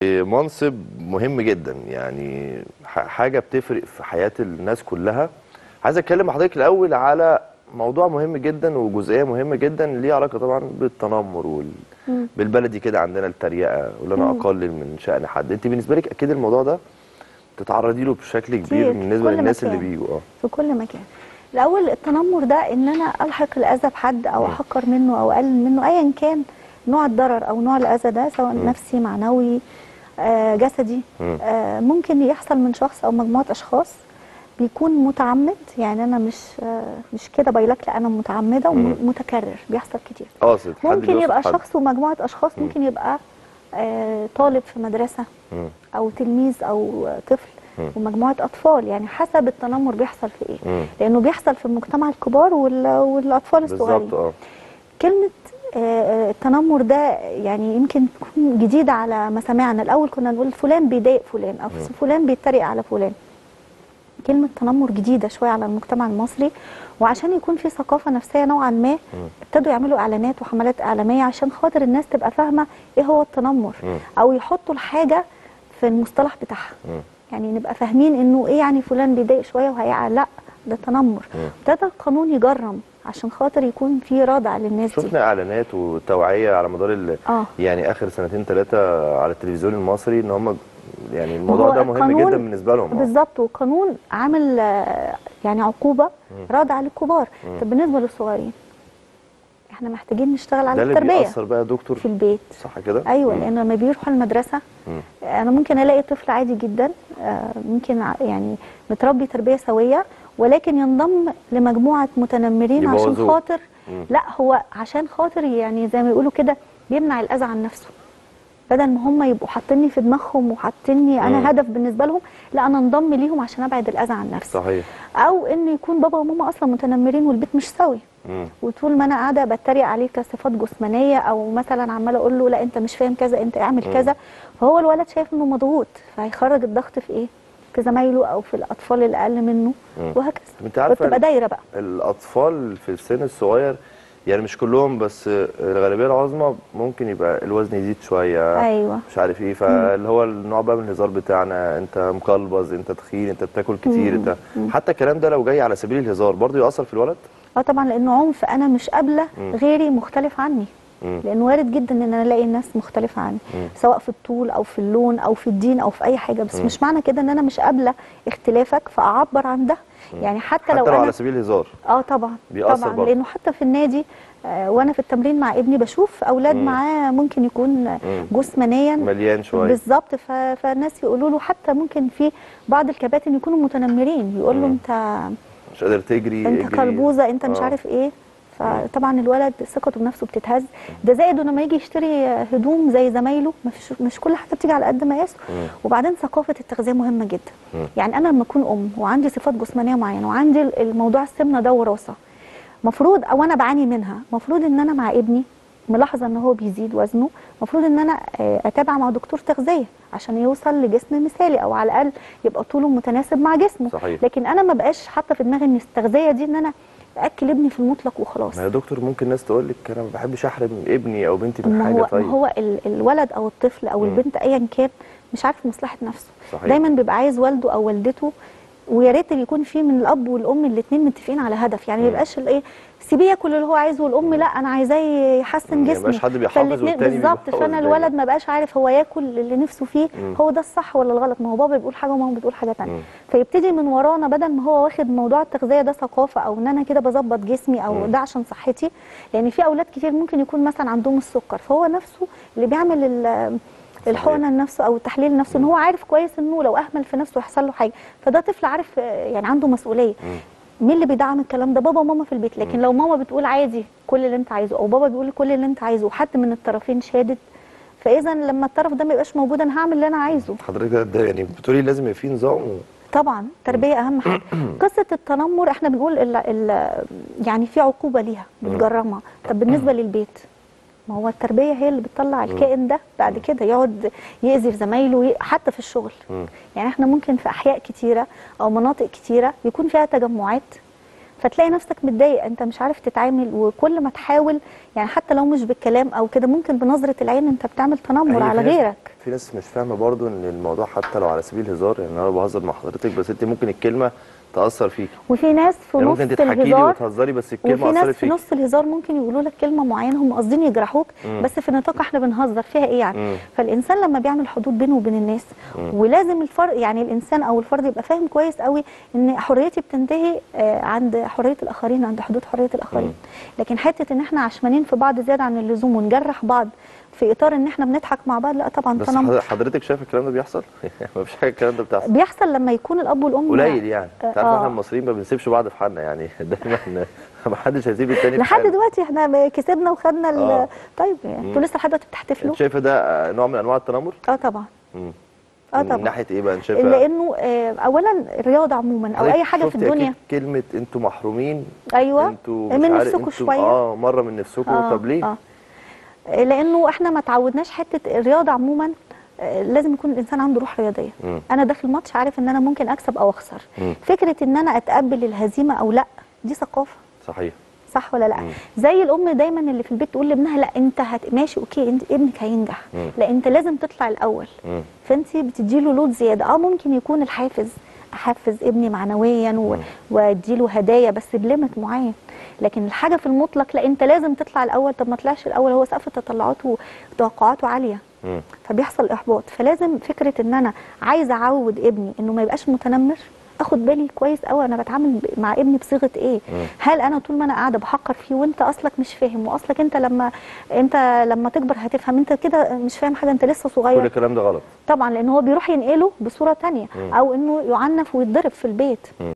منصب مهم جدا يعني ح- حاجه بتفرق في حياه الناس كلها عايز اتكلم مع حضرتك الاول على موضوع مهم جدا وجزئيه مهمه جدا ليه علاقه طبعا بالتنمر وال... بالبلدي كده عندنا التريقه واللي انا اقلل من شان حد انت بالنسبه لك اكيد الموضوع ده تتعرضي له بشكل كبير كتير، في بالنسبه كل للناس اللي مكان. بيجوا اه في كل مكان الاول التنمر ده ان انا الحق الاذى بحد او مم. احقر منه او اقلل منه ايا كان نوع الضرر او نوع الاذى ده سواء مم. نفسي معنوي آه جسدي مم. آه ممكن يحصل من شخص او مجموعه اشخاص بيكون متعمد يعني انا مش آه مش كده بايلك لا انا متعمده مم. ومتكرر بيحصل كتير قاصد حد ممكن بيقصد يبقى حد. شخص ومجموعه اشخاص مم. ممكن يبقى آه طالب في مدرسه مم. او تلميذ او طفل مم. ومجموعه اطفال يعني حسب التنمر بيحصل في ايه مم. لانه بيحصل في المجتمع الكبار وال- والاطفال الصغيرين بالظبط اه كلمه آه، آه، التنمر ده يعني يمكن تكون جديده على مسامعنا الاول كنا نقول فلان بيضايق فلان او مم. فلان بيتريق على فلان كلمه تنمر جديده شويه على المجتمع المصري وعشان يكون في ثقافه نفسيه نوعا ما ابتدوا يعملوا اعلانات وحملات اعلاميه عشان خاطر الناس تبقى فاهمه ايه هو التنمر مم. او يحطوا الحاجه في المصطلح بتاعها مم. يعني نبقى فاهمين انه ايه يعني فلان بيضايق شويه وهيقع لا ده تنمر مم. ابتدى القانون يجرم عشان خاطر يكون في ردع للناس دي شفنا اعلانات وتوعيه على مدار ال... اه يعني اخر سنتين ثلاثه على التلفزيون المصري ان هم يعني الموضوع هو ده مهم القانون جدا بالنسبه لهم آه. بالظبط وقانون عامل آه، يعني عقوبه مم. رادعه للكبار مم. طب بالنسبه للصغيرين احنا محتاجين نشتغل ده على اللي التربيه بيأثر بقى يا دكتور في البيت صح كده ايوه مم. لان لما بيروحوا المدرسه مم. انا ممكن الاقي طفل عادي جدا آه، ممكن ع- يعني متربي تربيه سويه ولكن ينضم لمجموعه متنمرين عشان يبوظوه. خاطر مم. لا هو عشان خاطر يعني زي ما يقولوا كده بيمنع الاذى عن نفسه بدل ما هم يبقوا حاطيني في دماغهم وحاطيني مم. انا هدف بالنسبه لهم لا انا انضم ليهم عشان ابعد الاذى عن نفسي صحيح او ان يكون بابا وماما اصلا متنمرين والبيت مش سوي مم. وطول ما انا قاعده بتريق عليه كصفات جسمانيه او مثلا عماله اقول له لا انت مش فاهم كذا انت اعمل مم. كذا فهو الولد شايف انه مضغوط فهيخرج الضغط في ايه؟ في زمايله او في الاطفال اللي اقل منه مم. وهكذا طب انت عارفه وبتبقى دايره بقى الاطفال في السن الصغير يعني مش كلهم بس الغالبيه العظمى ممكن يبقى الوزن يزيد شويه ايوه مش عارف ايه فاللي هو النوع بقى من الهزار بتاعنا انت مقلبز انت تخين انت بتاكل كتير مم. انت مم. حتى الكلام ده لو جاي على سبيل الهزار برضه يأثر في الولد اه طبعا لانه عنف انا مش قابله مم. غيري مختلف عني مم. لانه وارد جدا ان انا الاقي ناس مختلفه عني مم. سواء في الطول او في اللون او في الدين او في اي حاجه بس مم. مش معنى كده ان انا مش قابله اختلافك فاعبر عن ده يعني حتى, حتى لو لو انا على سبيل الهزار اه طبعا بيأثر طبعا برضه. لانه حتى في النادي آه وانا في التمرين مع ابني بشوف اولاد مم. معاه ممكن يكون مم. جسمانيا مليان شويه بالظبط ف... فالناس يقولوا له حتى ممكن في بعض الكباتن يكونوا متنمرين يقول له مم. انت مش قادر تجري انت اجري. قلبوزه انت مش آه. عارف ايه فطبعا الولد ثقته بنفسه بتتهز ده زائد انه لما يجي يشتري هدوم زي زمايله ما فيش مش كل حاجه بتيجي على قد مقاسه مم. وبعدين ثقافه التغذيه مهمه جدا مم. يعني انا لما اكون ام وعندي صفات جسمانيه معينه وعندي الموضوع السمنه ده وراثه مفروض او انا بعاني منها مفروض ان انا مع ابني ملاحظه ان هو بيزيد وزنه مفروض ان انا آه، اتابع مع دكتور تغذيه عشان يوصل لجسم مثالي او على الاقل يبقى طوله متناسب مع جسمه صحيح. لكن انا ما بقاش حاطه في دماغي ان التغذيه دي ان انا اكل ابني في المطلق وخلاص ما يا دكتور ممكن ناس تقول لك انا ما بحبش احرم ابني او بنتي من ما حاجه هو طيب ما هو ال- الولد او الطفل او مم. البنت ايا كان مش عارف مصلحه نفسه صحيح. دايما بيبقى عايز والده او والدته ويا ريت اللي يكون فيه من الاب والام الاثنين متفقين على هدف يعني ما مم. يبقاش الايه سيبيه ياكل اللي هو عايزه والام لا انا عايزاه يحسن مم. جسمه يبقاش حد بيحافظ فالاتنين والتاني بالظبط بيبوظ فانا الدنيا. الولد ما بقاش عارف هو ياكل اللي نفسه فيه مم. هو ده الصح ولا الغلط ما هو بابا بيقول حاجه وماما بتقول حاجه ثانيه مم. فيبتدي من ورانا بدل ما هو واخد موضوع التغذيه ده ثقافه او ان انا كده بظبط جسمي او مم. ده عشان صحتي لان في اولاد كتير ممكن يكون مثلا عندهم السكر فهو نفسه اللي بيعمل ال- الحقنه لنفسه او التحليل لنفسه ان هو عارف كويس انه لو اهمل في نفسه يحصل له حاجه فده طفل عارف آه، يعني عنده مسؤوليه مم. مين اللي بيدعم الكلام ده بابا وماما في البيت لكن لو ماما بتقول عادي كل اللي انت عايزه او بابا بيقول كل اللي انت عايزه وحد من الطرفين شادد فاذا لما الطرف ده ما يبقاش موجود انا هعمل اللي انا عايزه حضرتك ده- ده يعني بتقولي لازم يبقى في نظام و... طبعا تربيه اهم حاجه قصه التنمر احنا بنقول ال ال يعني في عقوبه ليها بتجرمها طب بالنسبه للبيت ما هو التربيه هي اللي بتطلع الكائن ده بعد كده يقعد يأذي في زمايله ي- حتى في الشغل مم. يعني احنا ممكن في احياء كتيره او مناطق كتيره يكون فيها تجمعات فتلاقي نفسك متضايق انت مش عارف تتعامل وكل ما تحاول يعني حتى لو مش بالكلام او كده ممكن بنظره العين انت بتعمل تنمر هي على في ناس- غيرك في ناس مش فاهمه برضو ان الموضوع حتى لو على سبيل الهزار يعني انا بهزر مع حضرتك بس انت ممكن الكلمه تاثر فيك وفي ناس في يعني نص ممكن تضحكي لي الهزار وتهزري بس الكلمه وفي ناس اثرت في فيك نص الهزار ممكن يقولوا لك كلمه معينه هم قاصدين يجرحوك مم. بس في نطاق احنا بنهزر فيها ايه يعني مم. فالانسان لما بيعمل حدود بينه وبين الناس ولازم الفرد يعني الانسان او الفرد يبقى فاهم كويس قوي ان حريتي بتنتهي آه، عند حريه الاخرين عند حدود حريه الاخرين لكن حته ان احنا عشمانين في بعض زياده عن اللزوم ونجرح بعض في اطار ان احنا بنضحك مع بعض لا طبعا بس تنمر حضر- حضرتك شايف الكلام ده بيحصل مفيش حاجه الكلام ده بتحصل بيحصل لما يكون الاب والام قليل يعني انت عارف آه. احنا المصريين ما بنسيبش بعض في حالنا يعني دايما ما حدش هيسيب التاني في لحد حاله دلوقتي احنا كسبنا وخدنا ال- آه. طيب يعني انتوا لسه لحد دلوقتي بتحتفلوا انت شايفه ده آه، نوع من انواع التنمر اه طبعا مم. اه من طبعا ناحيه ايه بقى انت شايفه لانه آه، اولا الرياضه عموما او حضرتك اي حاجه في شفتي الدنيا أكيد كلمه انتوا محرومين ايوه انتوا من مش عارف- نفسكوا انتوا- شويه اه مره من نفسكم آه، طب ليه آه. آه، لانه احنا ما تعودناش حته الرياضه عموما آه، لازم يكون الانسان عنده روح رياضيه مم. انا داخل ماتش عارف ان انا ممكن اكسب او اخسر مم. فكره ان انا اتقبل الهزيمه او لا دي ثقافه صحيح صح ولا لا مم. زي الام دايما اللي في البيت تقول لابنها لا انت هت... ماشي اوكي انت ابنك هينجح مم. لا انت لازم تطلع الاول مم. فانت بتديله لود زياده اه ممكن يكون الحافز احفز ابني معنويا و... مم. واديله هدايا بس بليمت معين لكن الحاجه في المطلق لا انت لازم تطلع الاول طب ما طلعش الاول هو سقف تطلعاته وتوقعاته عاليه مم. فبيحصل احباط فلازم فكره ان انا عايزه اعود ابني انه ما يبقاش متنمر اخد بالي كويس قوي انا بتعامل ب- مع ابني بصيغه ايه مم. هل انا طول ما انا قاعده بحقر فيه وانت اصلك مش فاهم واصلك انت لما انت لما تكبر هتفهم انت كده مش فاهم حاجه انت لسه كل صغير الكلام ده غلط طبعا لان هو بيروح ينقله بصوره تانية مم. او انه يعنف ويتضرب في البيت